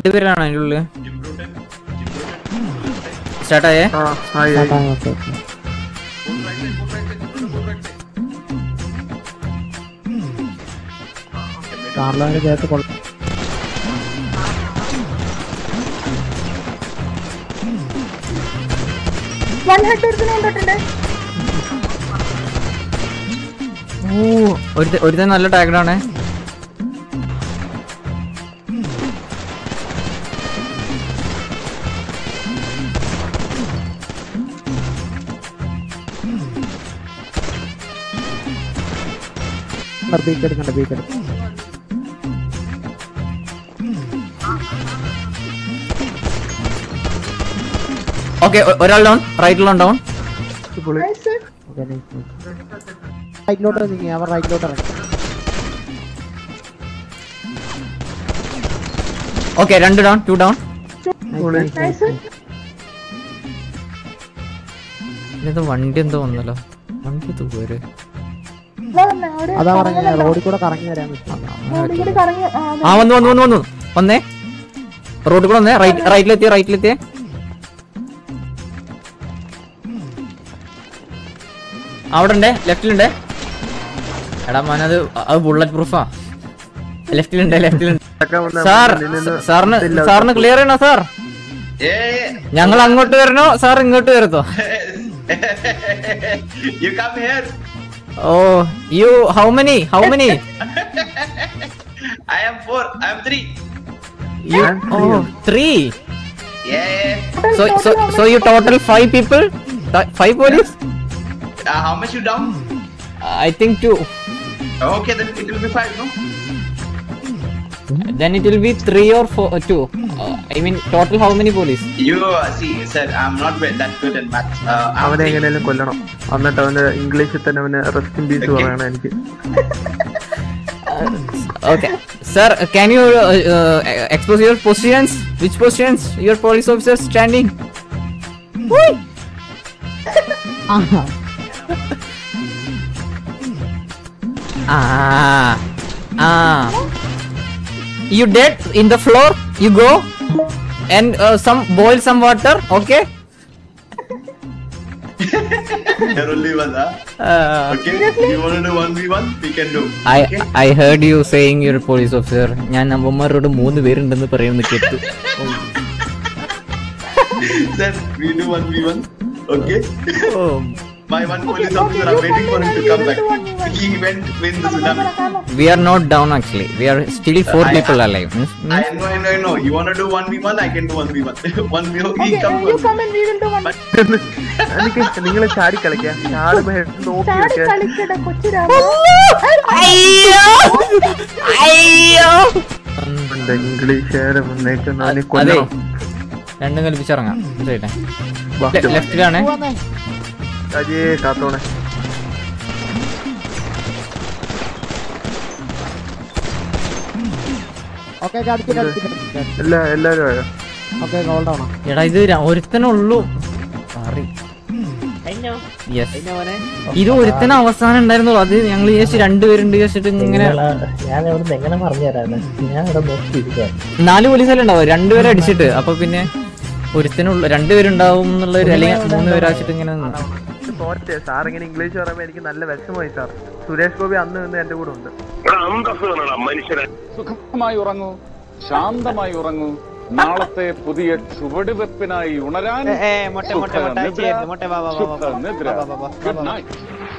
രണ്ടുപേരാണ് അതിൻ്റെ ഉള്ളിൽ സ്റ്റാർട്ടായേ ആ ആയി ആയി. ഓക്കെ ഓക്കെ കാർലോന്റെ ചേർത്ത് കൊള്ള വൺ ഹെഡ് ഒരുത്തിനെ കൊണ്ടിട്ടുണ്ട് ഓ ഒരുത്ത ഒരുത്തൻ നല്ല ടാഗഡാണ് ബീക്ക് എടുക്കണ്ട ബീക്ക് എടുക്ക ഓക്കെ ഒരാൾ ഡൗൺ റൈറ്റിലും ഡൗൺ പുള്ളി നൈസ് ഓക്കെ റൈറ്റിലോട്ട് നീങ്ങി അവർ റൈറ്റിലോട്ട് ഇറങ്ങി ഓക്കെ രണ്ട് ഡൗൺ ടു ഡൗൺ പുള്ളി നൈസ് ഇതെന്താ വണ്ടി എന്തോ വന്നല്ലോ വണ്ടി തൂവര് അതാ പറഞ്ഞ റോഡിൽ കൂടെ കറങ്ങി വരാൻ പറ്റും റോഡിൽ കറങ്ങി ആ, അതെ. ആ വന്നു വന്നു വന്നു വന്നു വന്നേ റോഡിൽ കൂടെ വന്നേ റൈറ്റ് റൈറ്റിലെത്തിയ റൈറ്റിലെത്തിയേ അവിടെ ഉണ്ടേ ലെഫ്റ്റിലുണ്ടേ എടാ മോനത് അത് ബുള്ളറ്റ് പ്രൂഫാ ലെഫ്റ്റിലുണ്ട് ലെഫ്റ്റിലുണ്ട് ഇതൊക്കെ വന്ന് സാർ മുന്നിൽ നിന്ന് സാറിന് ഇതില്ല. സാറിന് ക്ലിയർ ചെയ്യണോ സാർ ഞങ്ങൾ അങ്ങോട്ട് വരണോ സാർ ഇങ്ങോട്ട് വരുത്തോ you come here. Oh you how many how many I am four. I am three. You oh three Yeah. So, so, so you total five people? Th- Five police? Uh, how much you down? I think two. Okay, then it will be five, no? Then it will be three or four, uh, two. Uh, I mean, total how many police? You uh, see, sir, I'm not ve- that good in maths. Uh, I'm അവനെ three. എങ്ങനെയാലും കൊല്ലണം എന്നിട്ട് അവന് ഇംഗ്ലീഷിൽ തന്നെ അവന് rest in peace Okay. പറയണം എനിക്ക് Okay. Sir, uh, can you uh, uh, expose your positions? Which positions your police officers standing? Ah. Ah. You dead in the floor? You go and uh, some boil some water, okay? You're only one, huh? Uh, Okay. You want to do one v one? We can do. I I heard you saying you're a police officer. ഞാൻ നമ്പന്മാരോട് മൂന്ന് പേരുണ്ടെന്ന് പറയുന്നു കേട്ടു Sir, we do one v one. Okay. Oh, My one police Okay, officer, okay, I'm you waiting for him to come come in back. and we will do one v one. He went in the tsunami. we are not down actually. We are still four I- people alive. Means- I means- know, I know, I know. You want to do one v one? I can do one v one. One v one. Okay, He come uh, you one. come and we will do one. എനിക്ക് നിങ്ങൾ ചാടി കളിക്കാം ചാടുമ്പോ head നോക്കി ചാടി വെക്കാൻ കളിക്കട കൊച്ചു രാമ അയ്യോ അയ്യോ ഉണ്ട് ഇംഗ്ലീഷുകാരെ മുന്നേറ്റുന്ന അവനെ അതെ കൊല്ലണം രണ്ടും കൽപ്പിച്ചിറങ്ങാം ശരിട്ടെ വാ. ലെഫ്റ്റിലാണ് അജയേ കാത്തോണെ ഓക്കെ അടിച്ചിട്ട് അടിച്ചിട്ട് എല്ലാ എല്ലാരും ആയോ ഓക്കെ ഗോൾ ഡൗൺ എടാ ഇത് ര- ഒരുത്തനുള്ളൂ സോറി യെസ് ഇത് ഒരുത്തന അവസാനം ഉണ്ടായിരുന്നുള്ളൂ അത് ഞങ്ങൾ വിചാരിച്ചു രണ്ടുപേരുണ്ട് വിചാരിച്ചിട്ട് ഇങ്ങനെ ഞാൻ ഇവിടുന്ന് എങ്ങനെ പറഞ്ഞു തരാന്ന് ഞാൻ ഇവിടെ നോക്കിയിരിക്കാം നാല് പോലീസല്ലേ ഉണ്ടാവും രണ്ടുപേരെ അടിച്ചിട്ട് അപ്പൊ പിന്നെ ഒരുത്തനുള്ള രണ്ടുപേരുണ്ടാവും എന്നുള്ള ഒരു അല്ലെങ്കിൽ മൂന്ന് പേരാച്ചിട്ട് ഇങ്ങനെ നിന്ന്. തോറ്റേ സാർ ഇങ്ങനെ ഇംഗ്ലീഷ് പറയുമ്പോ എനിക്ക് നല്ല വിഷമമായി സാർ സുരേഷ് ഗോപി അന്ന് നിന്ന് എന്റെ കൂടെ ഉണ്ട് സുഖമായി ഉറങ്ങൂ ശാന്തമായി ഉറങ്ങൂ നാളത്തെ പുതിയ ചുവടുവെപ്പിനായി ഉണരാൻ സുഖനിദ്ര. സുഖനിദ്ര. Good night